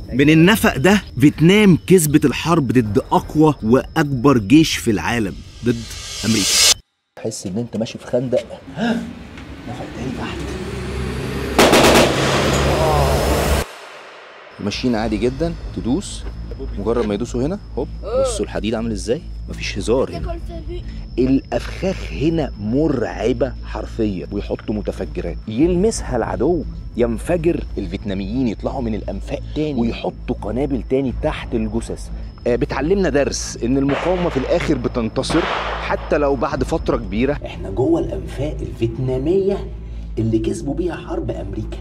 من النفق ده فيتنام كسبت الحرب ضد اقوى واكبر جيش في العالم ضد امريكا تحس ان انت ماشي في خندق نفق تاني تحت ماشيين عادي جدا تدوس مجرد ما يدوسوا هنا هوب بصوا الحديد عامل ازاي مفيش هزار هنا الافخاخ هنا مرعبه حرفيا ويحطوا متفجرات يلمسها العدو ينفجر الفيتناميين يطلعوا من الانفاق تاني ويحطوا قنابل تاني تحت الجثث آه، بتعلمنا درس ان المقاومه في الاخر بتنتصر حتى لو بعد فتره كبيره احنا جوه الانفاق الفيتناميه اللي كسبوا بيها حرب امريكا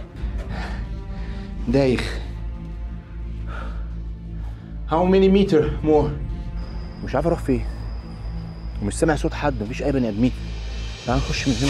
دايخ How many meter more? مش عارف اروح فين ومش سامع صوت حد مفيش اي بني ادمين تعال نخش من هنا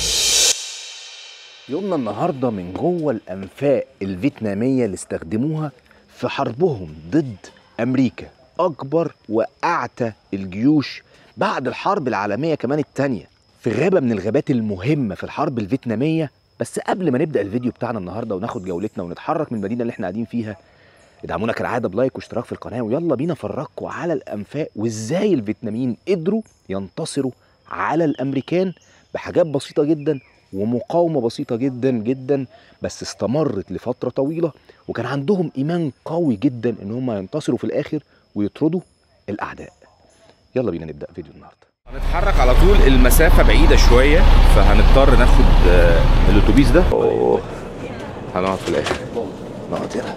يومنا النهارده من جوه الانفاق الفيتناميه اللي استخدموها في حربهم ضد امريكا اكبر واعتى الجيوش بعد الحرب العالميه كمان الثانيه في غابه من الغابات المهمه في الحرب الفيتناميه بس قبل ما نبدا الفيديو بتاعنا النهارده وناخد جولتنا ونتحرك من المدينه اللي احنا قاعدين فيها ادعمونا كالعاده بلايك واشتراك في القناه ويلا بينا افرجكم على الانفاق وازاي الفيتناميين قدروا ينتصروا على الامريكان بحاجات بسيطه جدا ومقاومه بسيطه جدا جدا بس استمرت لفتره طويله وكان عندهم ايمان قوي جدا ان هم ينتصروا في الاخر ويطردوا الاعداء يلا بينا نبدا فيديو النهارده هنتحرك على طول المسافة بعيدة شوية فهنضطر ناخد آه، الأتوبيس ده اوه هنقعد في الآخر نقعد هنا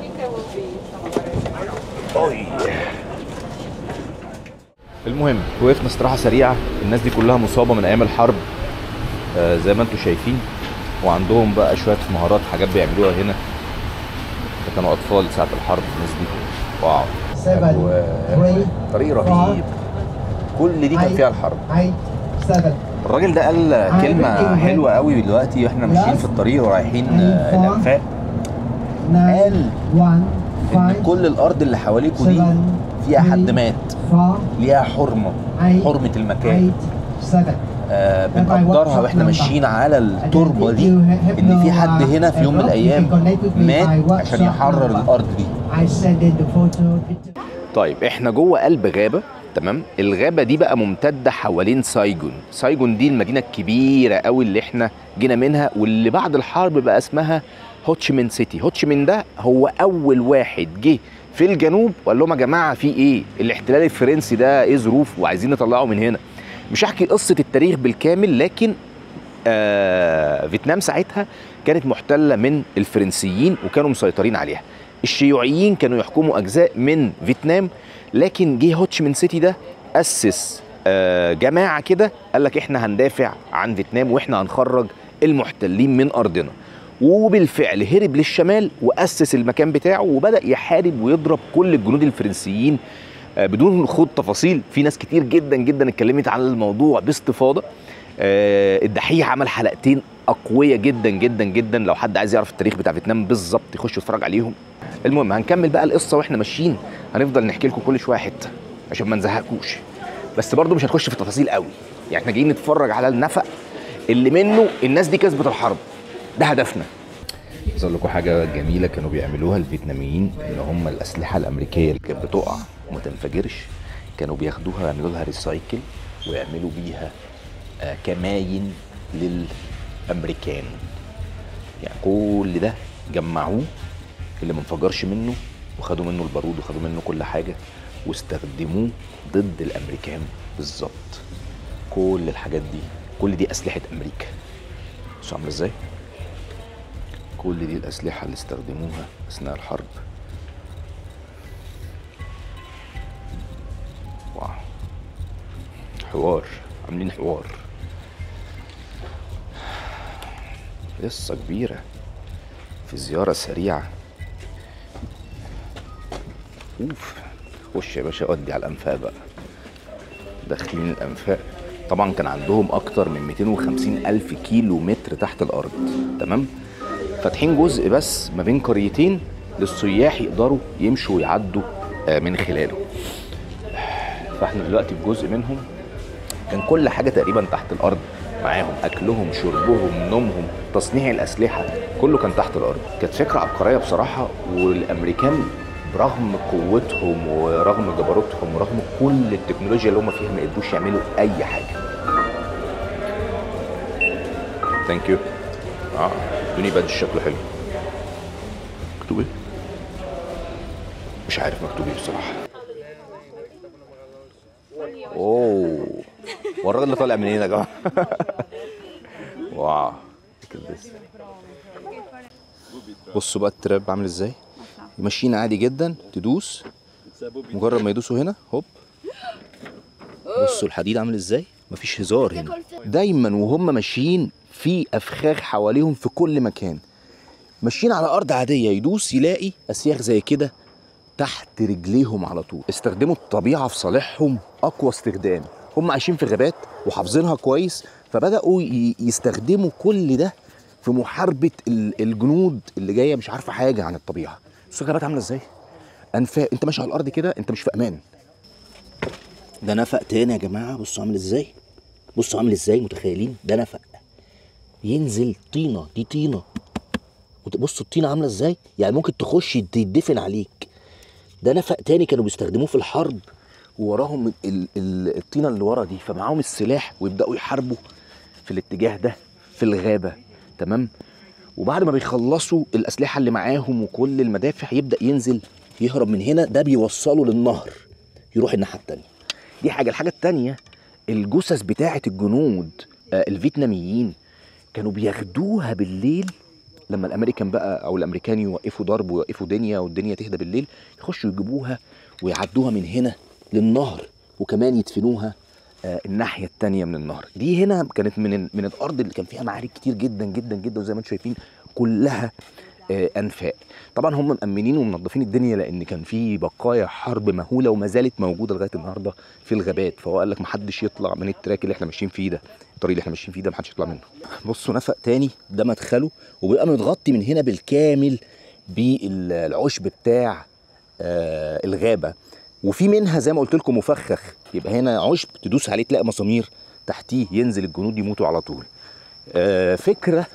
المهم وقفنا استراحة سريعة الناس دي كلها مصابة من أيام الحرب آه، زي ما انتم شايفين وعندهم بقى شوية مهارات حاجات بيعملوها هنا ده كانوا أطفال ساعة الحرب الناس دي واو seven, three, طريق رهيب كل دي كان فيها الحرب eight, seven, الراجل ده قال كلمة حلوة قوي دلوقتي واحنا ماشيين في الطريق ورايحين آه، الأنفاق nine, قال one, ان five, كل الارض اللي حواليكوا دي seven, فيها حد three, مات four, ليها حرمه eight, حرمه المكان eight, seven. آه بنقدرها واحنا ماشيين على التربه دي ان في حد هنا في يوم من الايام مات عشان يحرر الارض دي I send in the photo. طيب احنا جوه قلب غابه تمام الغابه دي بقى ممتده حوالين سايجون سايجون دي المدينه الكبيره قوي اللي احنا جينا منها واللي بعد الحرب بقى اسمها هوتشمين سيتي هوتشمين ده هو اول واحد جه في الجنوب وقال لهم يا جماعه في ايه الاحتلال الفرنسي ده ايه ظروفه وعايزين نطلعه من هنا مش هحكي قصه التاريخ بالكامل لكن آه فيتنام ساعتها كانت محتله من الفرنسيين وكانوا مسيطرين عليها الشيوعيين كانوا يحكموا اجزاء من فيتنام لكن جه هوتشمين سيتي ده اسس آه جماعه كده قال لك احنا هندافع عن فيتنام واحنا هنخرج المحتلين من ارضنا وبالفعل هرب للشمال واسس المكان بتاعه وبدا يحارب ويضرب كل الجنود الفرنسيين آه، بدون خوض تفاصيل في ناس كتير جدا جدا اتكلمت عن الموضوع باستفاضه آه، الدحيح عمل حلقتين اقويه جدا جدا جدا لو حد عايز يعرف التاريخ بتاع فيتنام بالظبط يخش يتفرج عليهم المهم هنكمل بقى القصه واحنا ماشيين هنفضل نحكي لكم كل شويه حته عشان ما نزهقكوش بس برضو مش هنخش في التفاصيل قوي يعني احنا جايين نتفرج على النفق اللي منه الناس دي كسبت الحرب ده هدفنا عايز اقول لكم حاجه جميله كانوا بيعملوها الفيتناميين ان هم الاسلحه الامريكيه اللي كانت بتقع وما تنفجرش كانوا بياخدوها ويعملوا لها ريسايكل ويعملوا بيها آه، كماين للامريكان يعني كل ده جمعوه اللي ما انفجرش منه وخدوا منه البارود وخدوا منه كل حاجه واستخدموه ضد الامريكان بالظبط كل الحاجات دي كل دي اسلحه امريكا بصوا عامله ازاي كل دي الاسلحه اللي استخدموها اثناء الحرب واو حوار عاملين حوار قصة كبيرة في زيارة سريعة اوف خش يا باشا ودي على الانفاق بقى داخلين الانفاق طبعا كان عندهم اكتر من 250 الف كيلو متر تحت الارض تمام فاتحين جزء بس ما بين قريتين للسياح يقدروا يمشوا ويعدوا آه، من خلاله فاحنا دلوقتي في جزء منهم كان كل حاجه تقريبا تحت الارض معاهم اكلهم شربهم نومهم تصنيع الاسلحه كله كان تحت الارض كانت فكره عبقريه بصراحه والامريكان برغم قوتهم ورغم جبروتهم ورغم كل التكنولوجيا اللي هم فيها ما قدروش يعملوا اي حاجه ثانك يو اه ادوني بادج شكله حلو مكتوب ايه مش عارف مكتوب ايه بصراحه اوه هو الراجل ده طالع منين يا جماعه واو look at this. بصوا بقى التراب عامل ازاي ماشيين عادي جدا تدوس مجرد ما يدوسوا هنا هوب بصوا الحديد عامل ازاي مفيش هزار هنا دايما وهم ماشيين في افخاخ حواليهم في كل مكان ماشيين على ارض عاديه يدوس يلاقي اسياخ زي كده تحت رجليهم على طول استخدموا الطبيعه في صالحهم اقوى استخدام هم عايشين في غابات وحافظينها كويس فبداوا ي- يستخدموا كل ده في محاربه ال- الجنود اللي جايه مش عارفه حاجه عن الطبيعه بصوا الغابات عامله ازاي انفاق انت ماشي على الارض كده انت مش في امان ده نفق تاني يا جماعه بصوا عامل ازاي بصوا عامل ازاي متخيلين ده نفق ينزل طينه دي طينه وت- بصوا الطينه عامله ازاي يعني ممكن تخش تدفن عليك ده نفق تاني كانوا بيستخدموه في الحرب ووراهم ال- ال- الطينه اللي ورا دي فمعاهم السلاح ويبداوا يحاربوا في الاتجاه ده في الغابه تمام وبعد ما بيخلصوا الاسلحه اللي معاهم وكل المدافع يبدا ينزل يهرب من هنا ده بيوصله للنهر يروح الناحيه التانيه دي حاجه الحاجه التانيه الجثث بتاعه الجنود آه، الفيتناميين كانوا بياخدوها بالليل لما الامريكان بقى او الامريكان يوقفوا ضرب ويوقفوا دنيا والدنيا تهدى بالليل يخشوا يجيبوها ويعدوها من هنا للنهر وكمان يدفنوها آه، الناحيه التانية من النهر دي هنا كانت من ال- من الارض اللي كان فيها معارك كتير جدا جدا جدا وزي ما انتم شايفين كلها آه، انفاق طبعا هم مأمنين ومنظفين الدنيا لان كان في بقايا حرب مهوله وما زالت موجوده لغايه النهارده في الغابات فهو قال لك ما حدش يطلع من التراك اللي احنا ماشيين فيه ده الطريق اللي احنا ماشيين فيه ده ما حدش يطلع منه بصوا نفق تاني ده مدخله وبيبقى متغطي من هنا بالكامل بالعشب بتاع آه، الغابه وفي منها زي ما قلت لكم مفخخ يبقى هنا عشب تدوس عليه تلاقي مسامير تحتيه ينزل الجنود يموتوا على طول آه، فكره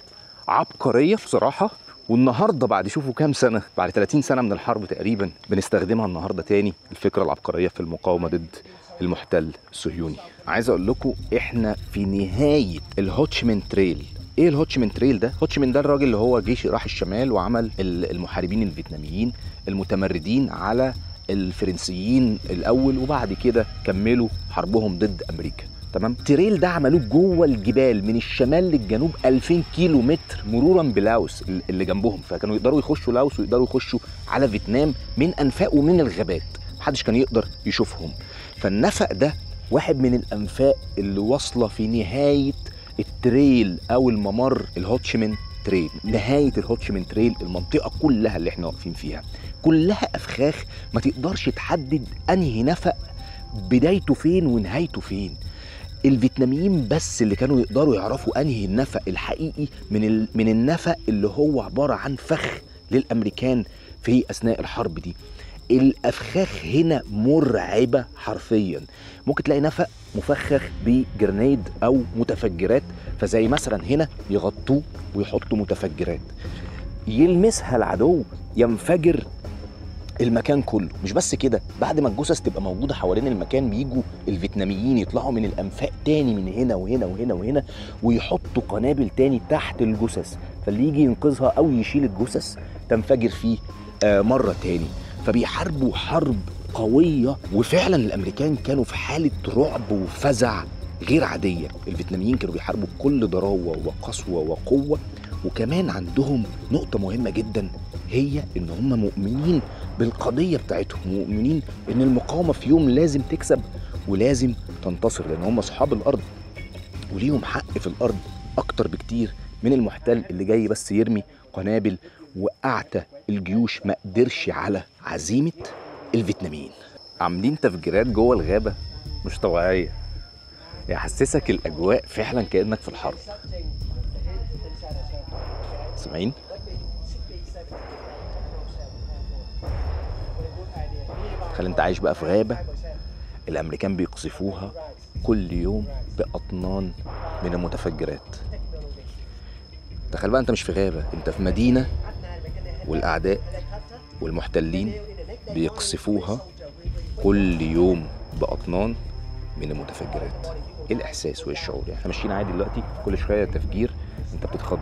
عبقريه بصراحه والنهارده بعد شوفوا كام سنه بعد 30 سنه من الحرب تقريبا بنستخدمها النهارده تاني الفكره العبقريه في المقاومه ضد المحتل الصهيوني عايز اقول لكم احنا في نهايه الهوتشمن تريل ايه الهوتشمن تريل ده هوتشمن ده الراجل اللي هو جيش راح الشمال وعمل ال- المحاربين الفيتناميين المتمردين على الفرنسيين الاول وبعد كده كملوا حربهم ضد امريكا تمام التريل ده عملوه جوه الجبال من الشمال للجنوب 2000 كيلو متر مرورا بلاوس ال- اللي جنبهم فكانوا يقدروا يخشوا لاوس ويقدروا يخشوا على فيتنام من انفاق ومن الغابات محدش كان يقدر يشوفهم فالنفق ده واحد من الانفاق اللي واصله في نهايه التريل او الممر الهوتشمن تريل نهايه الهوتشمن تريل المنطقه كلها اللي احنا واقفين فيها كلها افخاخ ما تقدرش تحدد انهي نفق بدايته فين ونهايته فين الفيتناميين بس اللي كانوا يقدروا يعرفوا انهي النفق الحقيقي من ال... من النفق اللي هو عباره عن فخ للامريكان في اثناء الحرب دي الافخاخ هنا مرعبه حرفيا ممكن تلاقي نفق مفخخ بجرنيد او متفجرات فزي مثلا هنا يغطوه ويحطوا متفجرات يلمسها العدو ينفجر المكان كله مش بس كده بعد ما الجثث تبقى موجوده حوالين المكان بيجوا الفيتناميين يطلعوا من الانفاق تاني من هنا وهنا وهنا وهنا ويحطوا قنابل تاني تحت الجثث فاللي يجي ينقذها او يشيل الجثث تنفجر فيه آه مره تاني فبيحاربوا حرب قويه وفعلا الامريكان كانوا في حاله رعب وفزع غير عاديه الفيتناميين كانوا بيحاربوا بكل ضراوه وقسوه وقوه وكمان عندهم نقطه مهمه جدا هي ان هم مؤمنين بالقضيه بتاعتهم مؤمنين ان المقاومه في يوم لازم تكسب ولازم تنتصر لان هم اصحاب الارض وليهم حق في الارض اكتر بكتير من المحتل اللي جاي بس يرمي قنابل واعتى الجيوش ما قدرش على عزيمه الفيتناميين عاملين تفجيرات جوه الغابه مش طبيعيه يحسسك الاجواء فعلا كانك في الحرب سامعين تخيل انت عايش بقى في غابه الامريكان بيقذفوها كل يوم باطنان من المتفجرات تخيل بقى انت مش في غابه انت في مدينه والاعداء والمحتلين بيقصفوها كل يوم بأطنان من المتفجرات ايه الاحساس وايه الشعور يعني احنا ماشيين عادي دلوقتي كل شويه تفجير انت بتتخض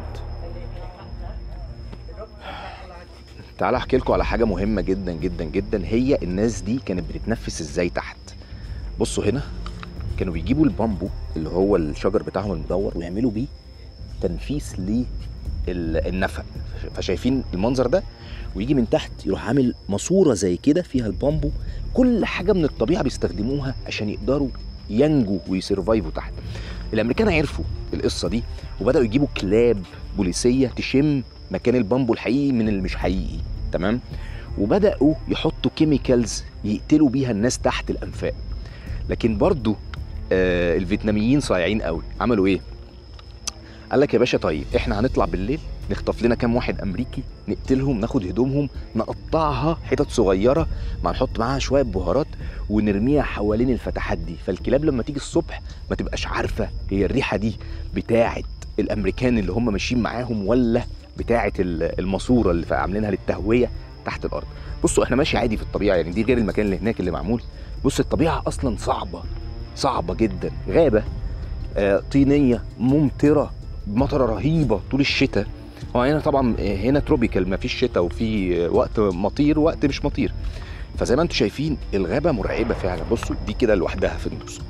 تعالى احكي لكم على حاجه مهمه جدا جدا جدا هي الناس دي كانت بتتنفس ازاي تحت بصوا هنا كانوا بيجيبوا البامبو اللي هو الشجر بتاعهم المدور ويعملوا بيه تنفيس للنفق فشايفين المنظر ده ويجي من تحت يروح عامل ماسوره زي كده فيها البامبو كل حاجه من الطبيعه بيستخدموها عشان يقدروا ينجوا ويسرفايفوا تحت الامريكان عرفوا القصه دي وبداوا يجيبوا كلاب بوليسيه تشم مكان البامبو الحقيقي من اللي مش حقيقي تمام وبداوا يحطوا كيميكالز يقتلوا بيها الناس تحت الانفاق لكن برضو آه الفيتناميين صايعين قوي عملوا ايه قال لك يا باشا طيب احنا هنطلع بالليل نخطف لنا كام واحد امريكي نقتلهم ناخد هدومهم نقطعها حتت صغيره مع نحط معاها شويه بهارات ونرميها حوالين الفتحات دي فالكلاب لما تيجي الصبح ما تبقاش عارفه هي الريحه دي بتاعه الامريكان اللي هم ماشيين معاهم ولا بتاعه ال- الماسوره اللي عاملينها للتهويه تحت الارض بصوا احنا ماشي عادي في الطبيعه يعني دي غير المكان اللي هناك اللي معمول بص الطبيعه اصلا صعبه صعبه جدا غابه آه، طينيه ممطره مطره رهيبه طول الشتاء هو هنا طبعا هنا تروبيكال ما فيش شتاء وفي وقت مطير ووقت مش مطير فزي ما انتم شايفين الغابه مرعبه فعلا بصوا دي كده لوحدها في النص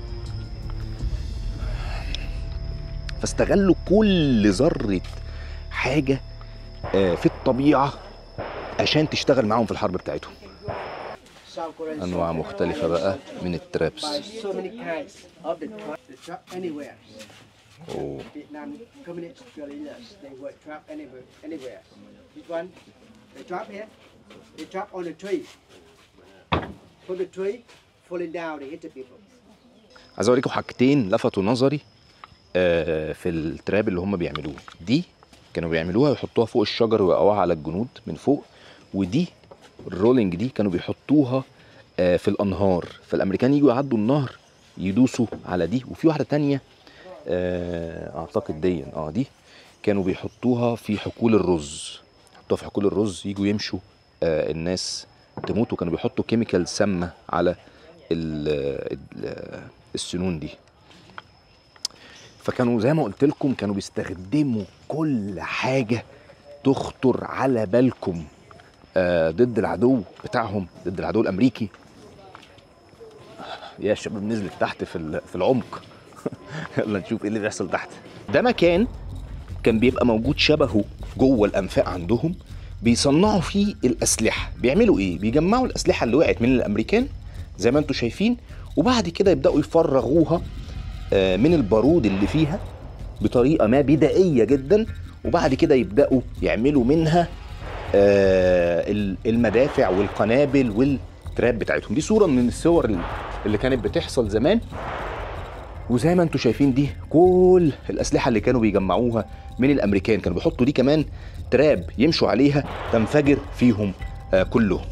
فاستغلوا كل ذره حاجه آه، في الطبيعه عشان تشتغل معاهم في الحرب بتاعتهم انواع مختلفه بقى من الترابس so many kinds of the trap, the trap anywhere. أوه. Vietnam communist guerrillas, they were trapped anywhere. anywhere. This one, they trap here, they trap on the tree. From the tree, falling down, they hit the people. عايز اوريكم حاجتين لفتوا نظري آه، في التراب اللي هم بيعملوه دي كانوا بيعملوها ويحطوها فوق الشجر ويوقعوها على الجنود من فوق ودي الرولينج دي كانوا بيحطوها آه، في الانهار فالامريكان يجوا يعدوا النهر يدوسوا على دي وفي واحده تانية آه، اعتقد دي اه دي كانوا بيحطوها في حقول الرز يحطوها في حقول الرز يجوا يمشوا آه، الناس تموت وكانوا بيحطوا كيميكال سامه على ال- ال- السنون دي فكانوا زي ما قلت لكم كانوا بيستخدموا كل حاجه تخطر على بالكم آه، ضد العدو بتاعهم ضد العدو الامريكي يا الشباب نزلت تحت في ال- في العمق يلا نشوف ايه اللي بيحصل تحت ده مكان كان بيبقى موجود شبهه جوه الانفاق عندهم بيصنعوا فيه الاسلحه بيعملوا ايه بيجمعوا الاسلحه اللي وقعت من الامريكان زي ما انتم شايفين وبعد كده يبداوا يفرغوها آه، من البارود اللي فيها بطريقه ما بدائيه جدا وبعد كده يبداوا يعملوا منها آه، ال- المدافع والقنابل والتراب بتاعتهم دي صوره من الصور اللي- اللي كانت بتحصل زمان وزي ما انتم شايفين دي كل الاسلحه اللي كانوا بيجمعوها من الامريكان كانوا بيحطوا دي كمان تراب يمشوا عليها تنفجر فيهم آه كلهم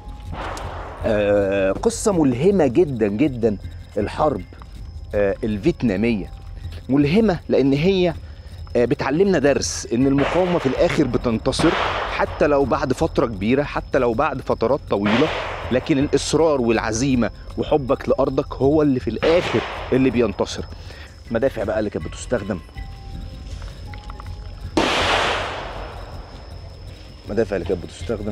آه قصه ملهمه جدا جدا الحرب آه الفيتناميه ملهمه لان هي آه، بتعلمنا درس ان المقاومه في الاخر بتنتصر حتى لو بعد فتره كبيره حتى لو بعد فترات طويله لكن الاصرار والعزيمه وحبك لارضك هو اللي في الاخر اللي بينتصر المدافع بقى اللي كانت بتستخدم المدافع اللي كانت بتستخدم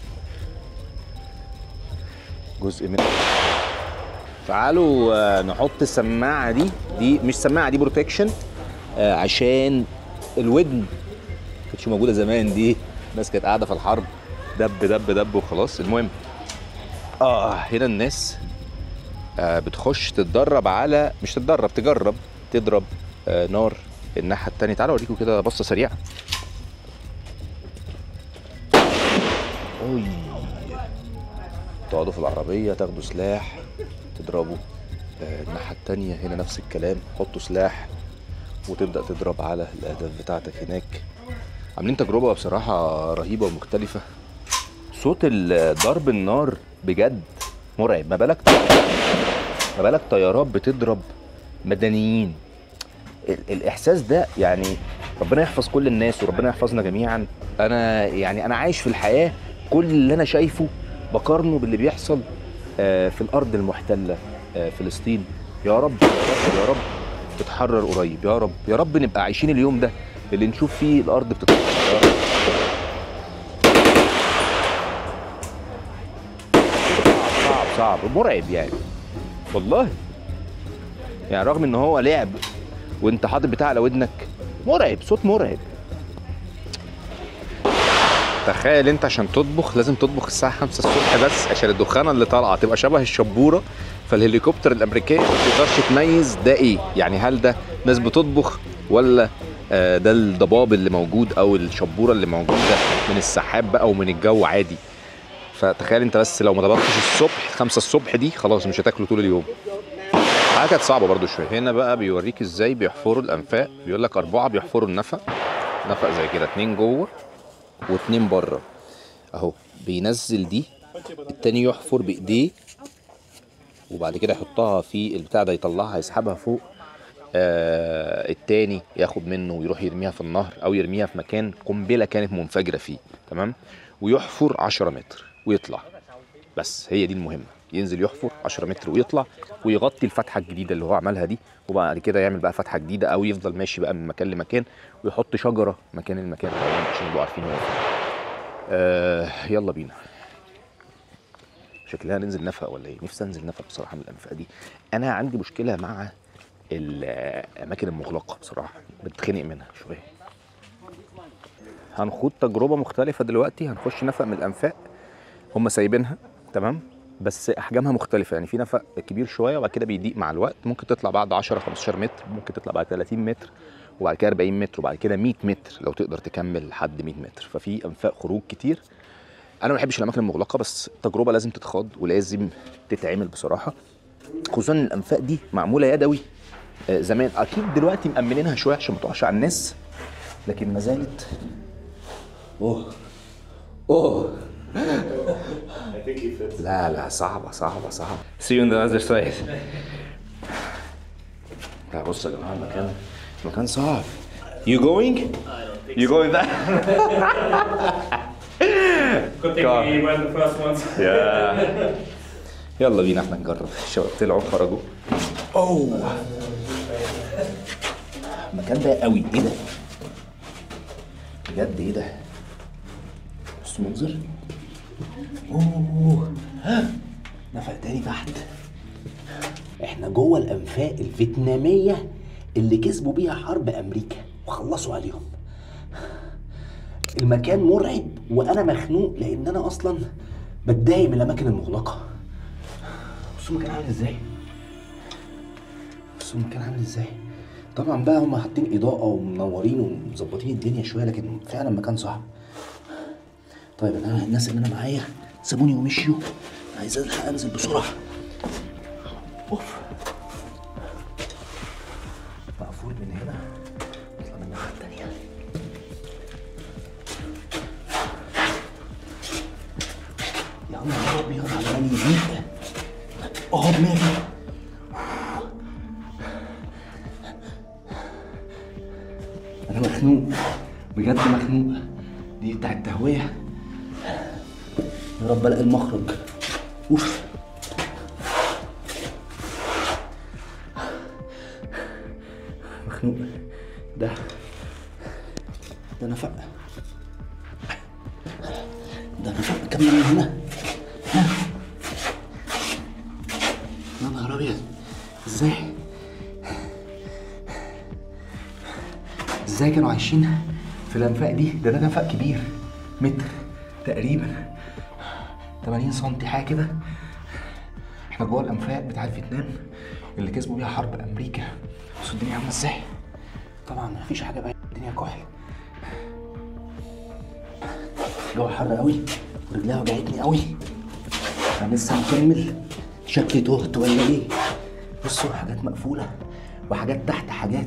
جزء من تعالوا آه، نحط السماعه دي دي مش سماعه دي بروتكشن آه، عشان الودن كانتش موجوده زمان دي الناس كانت قاعده في الحرب دب دب دب وخلاص المهم اه هنا الناس آه بتخش تتدرب على مش تتدرب تجرب تضرب آه نار الناحيه التانية تعالوا اوريكم كده بصه سريعه اوي تقعدوا في العربيه تاخدوا سلاح تضربوا آه الناحيه التانية هنا نفس الكلام حطوا سلاح وتبدا تضرب على الاهداف بتاعتك هناك عاملين تجربه بصراحه رهيبه ومختلفه صوت ال- ضرب النار بجد مرعب ما بالك ما بالك طيارات بتضرب مدنيين ال- الاحساس ده يعني ربنا يحفظ كل الناس وربنا يحفظنا جميعا انا يعني انا عايش في الحياه كل اللي انا شايفه بقارنه باللي بيحصل آه، في الارض المحتله آه، فلسطين يا رب يا رب يا رب تتحرر قريب يا رب يا رب نبقى عايشين اليوم ده اللي نشوف فيه الارض بتتحرر يا رب صعب صعب صعب مرعب يعني والله يعني رغم ان هو لعب وانت حاطط بتاع على ودنك مرعب صوت مرعب تخيل انت عشان تطبخ لازم تطبخ الساعة 5 الصبح بس عشان الدخانة اللي طالعة تبقى شبه الشبورة فالهليكوبتر الأمريكية ما تقدرش تميز ده إيه يعني هل ده ناس بتطبخ ولا آه، ده الضباب اللي موجود أو الشبورة اللي موجودة من السحاب بقى ومن الجو عادي فتخيل انت بس لو ما طبختش الصبح 5 الصبح دي خلاص مش هتاكله طول اليوم حاجة كانت صعبة برضو شوية هنا بقى بيوريك ازاي بيحفروا الأنفاق بيقول لك أربعة بيحفروا النفق نفق زي كده اتنين جوه واتنين بره اهو بينزل دي التاني يحفر بايديه وبعد كده يحطها في البتاع ده يطلعها يسحبها فوق آه التاني ياخد منه ويروح يرميها في النهر او يرميها في مكان قنبله كانت منفجره فيه تمام ويحفر 10 متر ويطلع بس هي دي المهمه ينزل يحفر 10 متر ويطلع ويغطي الفتحه الجديده اللي هو عملها دي وبعد كده يعمل بقى فتحه جديده او يفضل ماشي بقى من مكان لمكان ويحط شجره مكان المكان الأولاني عشان يبقوا عارفين هو فين. آه يلا بينا شكلها ننزل نفق ولا ايه نفسي انزل نفق بصراحه من الانفاق دي انا عندي مشكله مع الاماكن المغلقه بصراحه بتخنق منها شويه هنخوض تجربه مختلفه دلوقتي هنخش نفق من الانفاق هم سايبينها تمام بس احجامها مختلفه يعني في نفق كبير شويه وبعد كده بيضيق مع الوقت ممكن تطلع بعد 10 15 متر ممكن تطلع بعد 30 متر وبعد كده 40 متر وبعد كده 100 متر لو تقدر تكمل لحد 100 متر ففي انفاق خروج كتير انا ما بحبش الاماكن المغلقه بس التجربه لازم تتخاض ولازم تتعمل بصراحه خصوصا ان الانفاق دي معموله يدوي آه، زمان اكيد دلوقتي مأمنينها شويه عشان ما تقعش على الناس لكن ما زالت اوه اوه لا لا صعبه صعبه صعبه See you on the other side لا بص يا جماعه المكان المكان صعب You going? You going there? Good thing we were the first ones. يا يلا بينا احنا نجرب الشباب طلعوا خرجوا اوه المكان ده قوي ايه ده بجد ايه ده بص منظر اوه ها نفق تاني تحت احنا جوه الانفاق الفيتناميه اللي كسبوا بيها حرب امريكا وخلصوا عليهم المكان مرعب وانا مخنوق لان انا اصلا بتضايق من الاماكن المغلقه بصوا المكان عامل ازاي بصوا المكان عامل ازاي طبعا بقى هم حاطين اضاءه ومنورين ومظبطين الدنيا شويه لكن فعلا مكان صعب طيب انا الناس اللي انا معايا سابوني ومشيوا عايز الحق انزل بسرعه اوف مقفول من هنا نطلع من الناحيه التانيه يا نهار ابيض على مالي دي اه دماغي انا مخنوق بجد مخنوق دي بتاع التهويه يا رب الاقي المخرج اوف مخنوق ده ده نفق ده نفق كمل من هنا ها. يا نهار ابيض ازاي ازاي كانوا عايشين في الانفاق دي ده ده نفق كبير متر تقريبا 80 سم حاجه كده احنا جوه الانفاق بتاع فيتنام اللي كسبوا بيها حرب امريكا بصوا الدنيا عامله ازاي طبعا مفيش حاجه بقى الدنيا كحل الجو حر قوي ورجليها وجعتني قوي انا لسه مكمل شكلي تهت ولا ايه بصوا حاجات مقفوله وحاجات تحت حاجات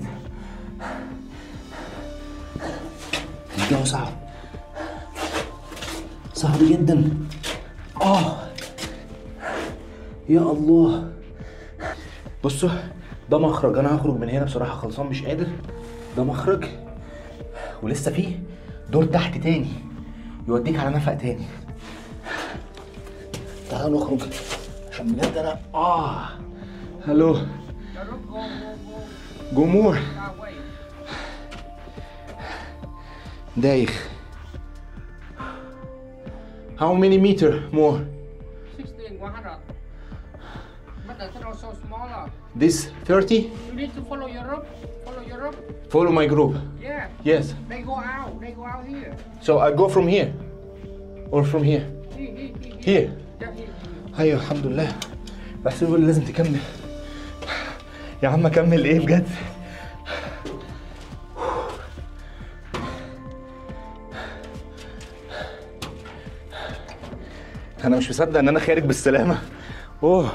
الجو صعب صعب جدا اه يا الله بصوا ده مخرج انا هخرج من هنا بصراحه خلصان مش قادر ده مخرج ولسه فيه دور تحت تاني يوديك على نفق تاني تعالوا نخرج عشان بجد انا اه هلو جمهور دايخ How many meter more? 16, 100. But the tunnel so smaller. This 30? You need to follow Europe. Follow Europe. Follow my group. Yeah. Yes. They go out. They go out here. So I go from here or from here? Here, here, here. Here. Yeah, here, here. ايوه الحمد لله بس بيقول لي لازم تكمل يا عم اكمل ايه بجد انا مش مصدق ان انا خارج بالسلامه اوه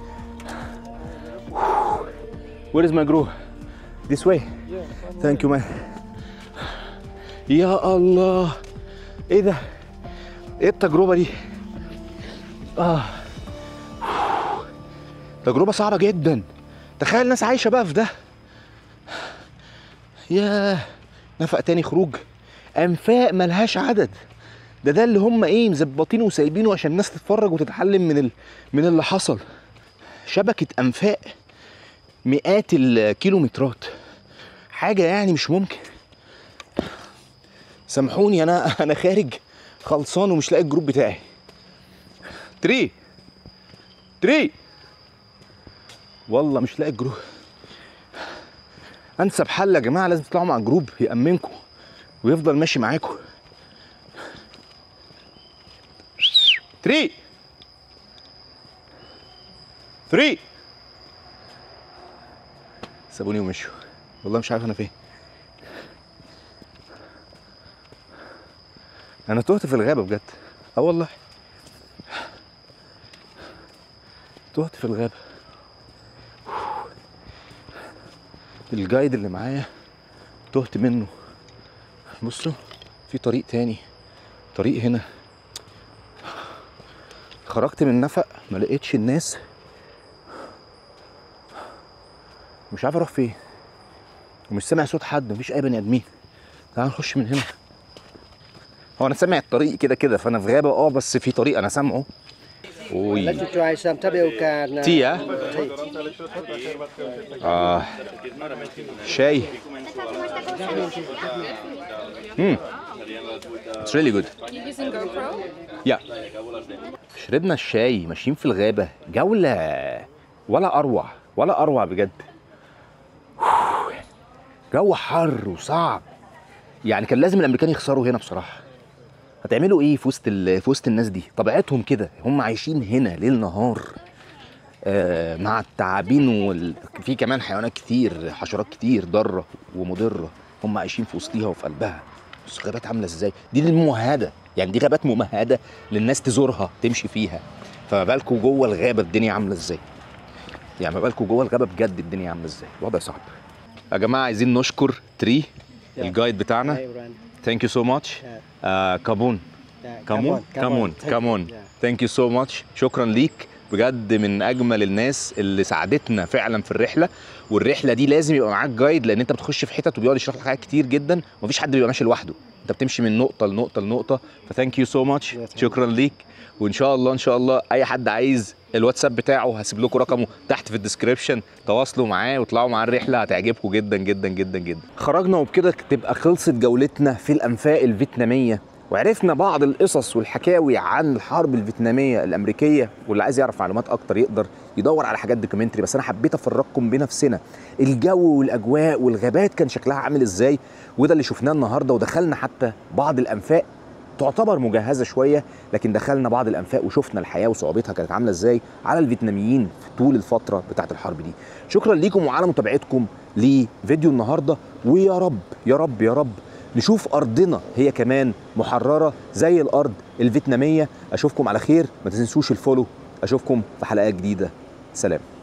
Where is my group? This way. Thank you man. يا الله ايه ده؟ ايه التجربة دي؟ اه تجربة صعبة جدا تخيل ناس عايشة بقى في ده ياه نفق تاني خروج انفاق ملهاش عدد ده ده اللي هم ايه مظبطينه وسايبينه عشان الناس تتفرج وتتعلم من ال... من اللي حصل شبكة انفاق مئات الكيلومترات حاجة يعني مش ممكن سامحوني انا انا خارج خلصان ومش لاقي الجروب بتاعي تري تري والله مش لاقي الجروب انسب حل يا جماعه لازم تطلعوا مع الجروب يامنكم ويفضل ماشي معاكم تري تري سابوني ومشوا والله مش عارف انا فين انا تهت في الغابه بجد اه والله تهت في الغابه الجايد اللي معايا تهت منه بصوا في طريق تاني طريق هنا خرجت من نفق ما لقيتش الناس مش عارف اروح فين ومش سامع صوت حد مفيش اي بني ادمين تعال نخش من هنا هو انا سامع الطريق كده كده فانا في غابه اه بس في طريق انا سامعه Let اوي you try some tapioca. and, uh, تي اه اه شاي امم It's really good. using GoPro? Yeah. شربنا الشاي ماشيين في الغابة جولة ولا أروع ولا أروع بجد جو حر وصعب يعني كان لازم الأمريكان يخسروا هنا بصراحة هتعملوا ايه في وسط ال- في وسط الناس دي طبيعتهم كده هم عايشين هنا ليل نهار آه مع التعابين وال... في كمان حيوانات كتير حشرات كتير ضاره ومضره هم عايشين في وسطيها وفي قلبها بس غابات عامله ازاي دي الممهده يعني دي غابات ممهده للناس تزورها تمشي فيها فما بالكم جوه الغابه الدنيا عامله ازاي يعني ما بالكم جوه الغابه بجد الدنيا عامله ازاي الوضع صعب يا جماعه عايزين نشكر تري الجايد بتاعنا Hi, Ran. ثانك يو سو ماتش كابون Yeah, كامون come on, come كامون on. Thank كامون you. Yeah. ثانك يو سو ماتش شكرا ليك بجد من اجمل الناس اللي ساعدتنا فعلا في الرحله والرحله دي لازم يبقى معاك جايد لان انت بتخش في حتت وبيقعد يشرح لك حاجات كتير جدا ومفيش حد بيبقى ماشي لوحده انت بتمشي من نقطه لنقطه لنقطه فثانك يو سو ماتش Yeah, thank شكرا ليك وان شاء الله ان شاء الله اي حد عايز الواتساب بتاعه هسيب لكم رقمه تحت في الديسكريبشن تواصلوا معاه وطلعوا معاه الرحله هتعجبكم جدا جدا جدا جدا خرجنا وبكده تبقى خلصت جولتنا في الانفاق الفيتناميه وعرفنا بعض القصص والحكاوي عن الحرب الفيتناميه الامريكيه واللي عايز يعرف معلومات اكتر يقدر يدور على حاجات دوكيومنتري بس انا حبيت افرجكم بنفسنا الجو والاجواء والغابات كان شكلها عامل ازاي وده اللي شفناه النهارده ودخلنا حتى بعض الانفاق تعتبر مجهزه شويه لكن دخلنا بعض الانفاق وشفنا الحياه وصعوبتها كانت عامله ازاي على الفيتناميين في طول الفتره بتاعه الحرب دي شكرا ليكم وعلى متابعتكم لفيديو النهارده ويا رب يا رب يا رب نشوف ارضنا هي كمان محرره زي الارض الفيتناميه اشوفكم على خير ما تنسوش الفولو اشوفكم في حلقه جديده سلام